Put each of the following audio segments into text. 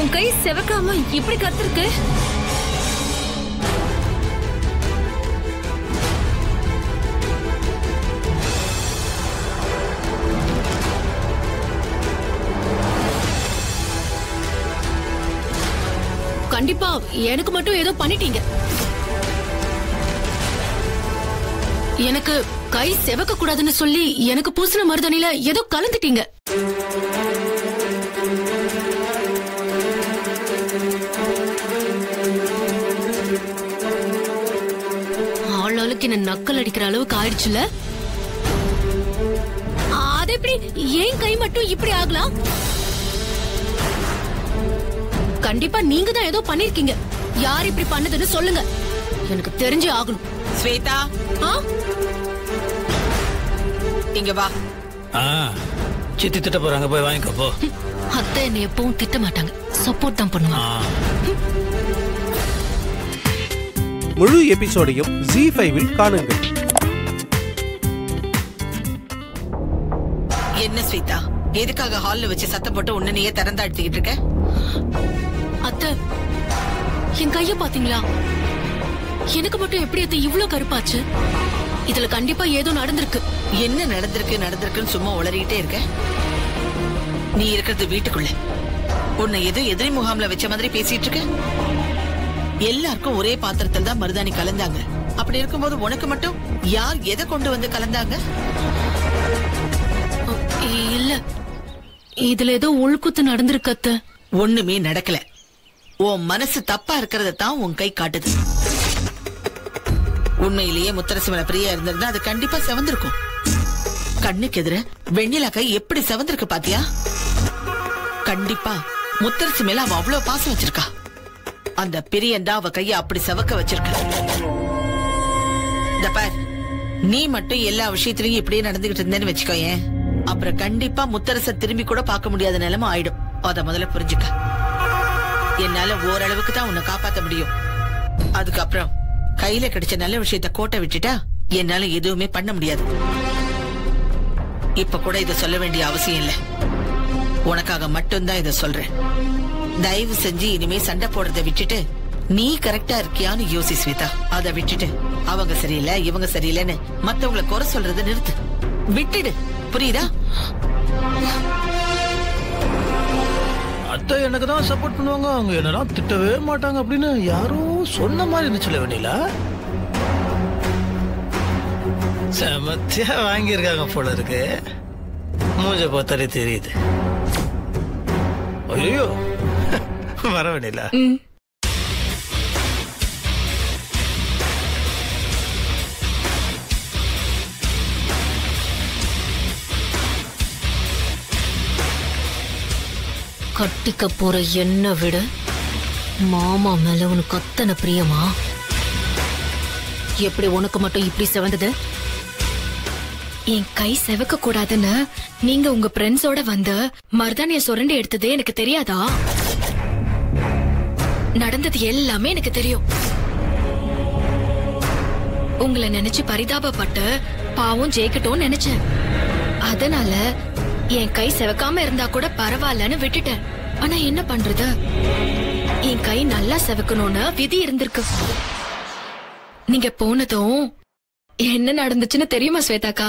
உன் கை செவக்காம இப்படி கத்திருக்கு கண்டிப்பா எனக்கு மட்டும் ஏதோ பண்ணிட்டீங்க எனக்கு கை செவக்க கூடாதுன்னு சொல்லி எனக்கு பூசின மருதனில ஏதோ கலந்துட்டீங்க ஆளாளுக்கு என்ன நக்கல் அடிக்கிற அளவுக்கு ஆயிடுச்சுல அது எப்படி ஏன் கை மட்டும் இப்படி ஆகலாம் கண்டிப்பா நீங்க தான் ஏதோ பண்ணிருக்கீங்க யார் இப்படி பண்ணதுன்னு சொல்லுங்க எனக்கு தெரிஞ்சே ஆகணும் ஸ்வேதா ஆ? இங்க வா ஆ சித்தி திட்ட போறாங்க போய் வாங்கிக்கோ போ அத்தை என்னை எப்பவும் திட்ட மாட்டாங்க சப்போர்ட் தான் ஆ பண்ணுவாங்க முழு எபிசோடையும் ஜி ஃபைவில் காணுங்கள் என்ன ஸ்வேதா எதுக்காக ஹால்ல வச்சு சத்தம் போட்டு உன்ன நீயே திறந்தாடுத்திக்கிட்டு இருக்க அத்தை என் கைய பாத்தீங்களா எனக்கு மட்டும் எப்படி அத்தை இவ்ளோ கருப்பாச்சு இதுல கண்டிப்பா ஏதோ நடந்திருக்கு என்ன நடந்திருக்கு நடந்திருக்குன்னு சும்மா உளறிட்டே இருக்க நீ இருக்கிறது வீட்டுக்குள்ள உன்னை ஏதோ எதிரி முகாம்ல வச்ச மாதிரி பேசிட்டு இருக்க எல்லாருக்கும் ஒரே பாத்திரத்தில் தான் மருதாணி கலந்தாங்க அப்படி இருக்கும்போது உனக்கு மட்டும் யார் எதை கொண்டு வந்து கலந்தாங்க அ, இல்ல இதுல ஏதோ உள்குத்து நடந்திருக்கு அத்தை ஒண்ணுமே நடக்கல உன் மனசு தப்பா இருக்கிறத தான் உன் கை காட்டுது உண்மையிலேயே முத்தரசு மேல பிரியா இருந்திருந்தா அது கண்டிப்பா செவந்திருக்கும் கண்ணுக்கு எதிர வெண்ணிலா கை எப்படி செவந்திருக்கு பாத்தியா கண்டிப்பா முத்தரசு மேல அவ அவ்வளவு பாசம் வச்சிருக்கா அந்த பிரியன் தான் அவ கைய அப்படி செவக்க வச்சிருக்க இந்த பார் நீ மட்டும் எல்லா விஷயத்திலயும் இப்படியே நடந்துகிட்டு இருந்தேன்னு வச்சுக்கோயேன் அப்புறம் கண்டிப்பா முத்தரச திரும்பி கூட பார்க்க முடியாத நிலைமை ஆயிடும் அத முதல்ல புரிஞ்சுக்க என்னால ஓரளவுக்கு தான் உன்னை காப்பாத்த முடியும் அதுக்கப்புறம் கையில கிடைச்ச நல்ல விஷயத்த கோட்டை விட்டுட்டா என்னால எதுவுமே பண்ண முடியாது இப்ப கூட இத சொல்ல வேண்டிய அவசியம் இல்ல உனக்காக மட்டும்தான் இத சொல்றேன் தயவு செஞ்சு இனிமே சண்டை போடுறத விட்டுட்டு நீ கரெக்டா இருக்கியான்னு யோசி ஸ்வேதா அத விட்டுட்டு அவங்க சரியில்லை இவங்க சரியில்லைன்னு மத்தவங்கள குறை சொல்றத நிறுத்து விட்டுடு புரியுதா அத்தை எனக்கு தான் சப்போர்ட் பண்ணுவாங்க அவங்க என்னதான் திட்டவே மாட்டாங்க அப்படின்னு யாரோ சொன்ன மாதிரி இருந்துச்சுல வெண்ணிலா செமத்தியா வாங்கியிருக்காங்க போல இருக்கு மூஞ்ச பார்த்தாலே தெரியுது ஐயோ வர வெண்ணிலா கட்டிக்க போற என்ன விட மாமா மேல உனக்கு அத்தனை பிரியமா எப்படி உனக்கு மட்டும் இப்படி செவந்தது என் கை செவக்க கூடாதுன்னு நீங்க உங்க ஃப்ரெண்ட்ஸோட வந்து மருதானிய சுரண்டி எடுத்ததே எனக்கு தெரியாதா நடந்தது எல்லாமே எனக்கு தெரியும் உங்களை நினைச்சு பரிதாபப்பட்டு பாவம் ஜெயிக்கட்டும்னு நினைச்சேன் அதனால என் கை செவக்காம இருந்தா கூட பரவாயில்லன்னு விட்டுட்டேன் ஆனா என்ன பண்றது என் கை நல்லா செவக்கணும்னு விதி இருந்திருக்கு நீங்க போனதும் என்ன நடந்துச்சுன்னு தெரியுமா ஸ்வேதாக்கா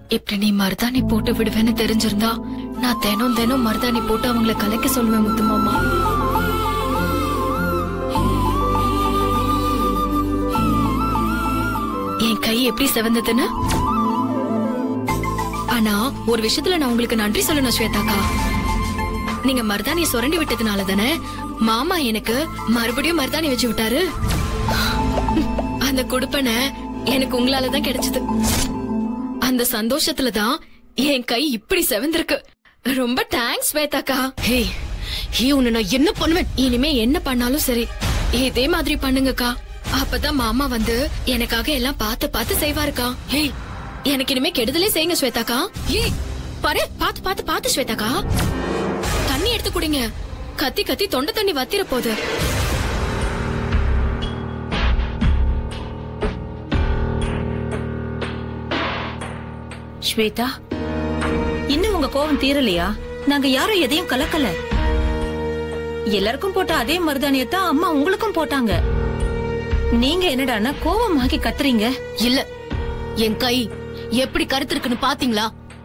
இப்படி நீ மருதாணி போட்டு விடுவேன்னு தெரிஞ்சிருந்தா நான் தினம் தினம் மருதாணி போட்டு அவங்கள கலைக்க சொல்லுவேன் முத்து மாமா என் கை எப்படி செவந்ததுன்னு ஆனா ஒரு விஷயத்துல நான் உங்களுக்கு நன்றி சொல்லணும் ஸ்வேதாக்கா நீங்க மருதாணிய சுரண்டி விட்டதுனால தானே மாமா எனக்கு மறுபடியும் மருதாணி வச்சு விட்டாரு அந்த குடுப்பனை எனக்கு உங்களால தான் கிடைச்சது அந்த சந்தோஷத்துல தான் என் கை இப்படி செவந்திருக்கு ரொம்ப தேங்க்ஸ் ஸ்வேதாக்கா ஹே ஹே உன்னை நான் என்ன பண்ணுவேன் இனிமே என்ன பண்ணாலும் சரி இதே மாதிரி பண்ணுங்கக்கா அப்பதான் மாமா வந்து எனக்காக எல்லாம் பார்த்து பார்த்து செய்வாருக்கா ஹே எனக்கு இனிமே கெடுதலே செய்யுங்க ஸ்வேதாக்கா ஏய் பாரு பாத்து பாத்து பாத்து ஸ்வேதாக்கா தண்ணி எடுத்து குடிங்க கத்தி கத்தி தொண்டை தண்ணி வத்திர போகுது ஸ்வேதா இன்னும் உங்க கோவம் தீரலையா நாங்க யாரும் எதையும் கலக்கல எல்லாருக்கும் போட்ட அதே மருதாணியத்தான் அம்மா உங்களுக்கும் போட்டாங்க நீங்க என்னடான்னா கோவமாகி கத்துறீங்க இல்ல என் கை எப்படி கருத்திருக்குன்னு பாத்தீங்களா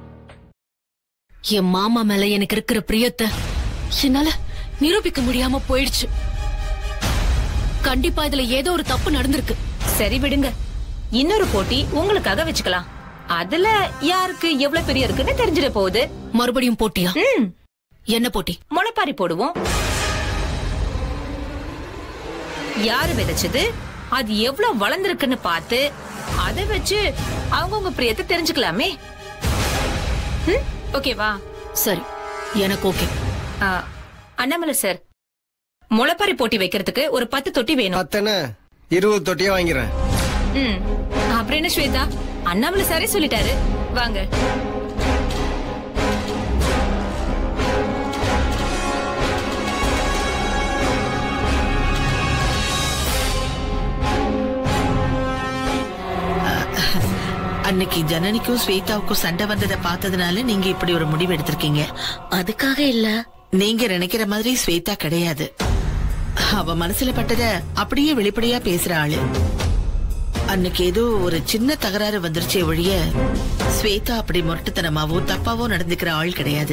என் மாமா மேல எனக்கு இருக்கிற பிரியத்தை என்னால நிரூபிக்க முடியாம போயிடுச்சு கண்டிப்பா இதுல ஏதோ ஒரு தப்பு நடந்திருக்கு சரி விடுங்க இன்னொரு போட்டி உங்களுக்காக வச்சுக்கலாம் அதுல யாருக்கு எவ்வளவு பெரிய இருக்குன்னு தெரிஞ்சிட போகுது மறுபடியும் போட்டியா ம் என்ன போட்டி முளைப்பாரி போடுவோம் யாரு விதைச்சது அது எவ்வளவு வளர்ந்திருக்குன்னு பார்த்து அதை வச்சு அவங்கவுங்க பிரியத்தை தெரிஞ்சுக்கலாமே ம், ஓகேவா சரி எனக்கு ஓகே ஆ, அண்ணாமலை சார் முளைப்பாரி போட்டி வைக்கிறதுக்கு ஒரு பத்து தொட்டி வேணும் பத்தனை இருபது தொட்டியா வாங்கிறேன் ம் அப்புறம் என்ன ஸ்வேதா அண்ணாமலை சாரே சொல்லிட்டாரு வாங்க அன்னைக்கு ஜனனிக்கும் ஸ்வேதாவுக்கும் சண்டை வந்ததை பார்த்ததுனால நீங்க இப்படி ஒரு முடிவு எடுத்திருக்கீங்க அதுக்காக இல்ல நீங்க நினைக்கிற மாதிரி ஸ்வேதா கிடையாது அவ மனசுல பட்டத அப்படியே வெளிப்படையா பேசுற ஆளு அன்னைக்கு ஏதோ ஒரு சின்ன தகராறு வந்துருச்சே ஒழிய ஸ்வேதா அப்படி முரட்டுத்தனமாவோ தப்பாவோ நடந்துக்கிற ஆள் கிடையாது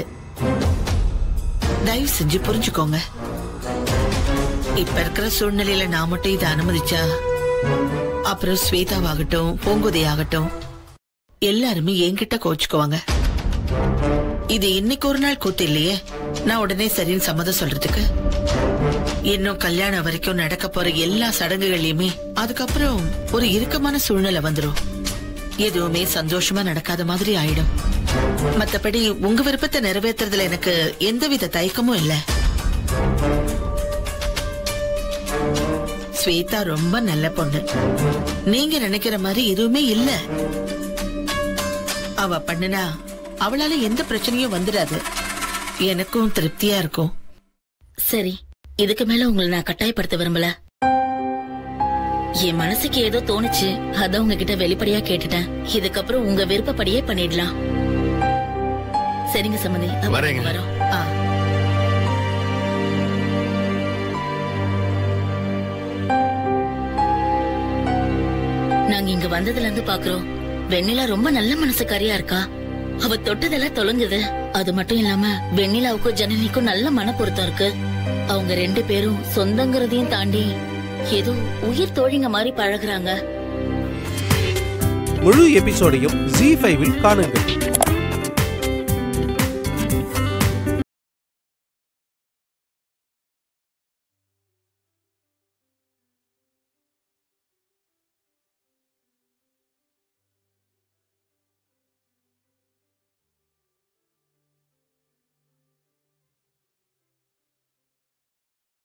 தயவு செஞ்சு புரிஞ்சுக்கோங்க இப்ப இருக்கிற சூழ்நிலையில நான் மட்டும் இதை அனுமதிச்சா அப்புறம் ஸ்வேதாவாகட்டும் பூங்குதி ஆகட்டும் எல்லாருமே என்கிட்ட கோச்சுக்குவாங்க இது இன்னைக்கு ஒரு நாள் கூத்து இல்லையே நான் உடனே சரின்னு சம்மதம் சொல்றதுக்கு இன்னும் கல்யாணம் வரைக்கும் நடக்க போற எல்லா சடங்குகள்லயுமே அதுக்கப்புறம் ஒரு இறுக்கமான சூழ்நிலை வந்துரும் எதுவுமே சந்தோஷமா நடக்காத மாதிரி ஆயிடும் மத்தபடி உங்க விருப்பத்தை நிறைவேற்றுறதுல எனக்கு எந்தவித தயக்கமும் இல்ல ஸ்வேதா ரொம்ப நல்ல பொண்ணு நீங்க நினைக்கிற மாதிரி எதுவுமே இல்ல அவ பண்ணுனா அவளால எந்த பிரச்சனையும் வந்துடாது எனக்கும் திருப்தியா இருக்கும் சரி இதுக்கு மேல உங்களை நான் கட்டாயப்படுத்த விரும்பல என் மனசுக்கு ஏதோ தோணுச்சு அதான் உங்ககிட்ட வெளிப்படையா கேட்டுட்டேன் இதுக்கப்புறம் உங்க விருப்பப்படியே பண்ணிடலாம் சரிங்க சம்மதி அப்ப வரேங்க. வரோம் ஆ நாங்க இங்க வந்ததுல இருந்து பாக்குறோம் வெண்ணிலா ரொம்ப நல்ல மனசுக்காரியா இருக்கா அவ தொட்டதெல்லாம் தொலைங்குது அது மட்டும் இல்லாம வெண்ணிலாவுக்கும் ஜனனிக்கும் நல்ல மன பொருத்தம் இருக்கு அவங்க ரெண்டு பேரும் சொந்தங்கிறதையும் தாண்டி ஏதோ உயிர் தோழிங்க மாதிரி பழகுறாங்க முழு எபிசோடையும் ஜி ஃபைவில் காணுங்கள்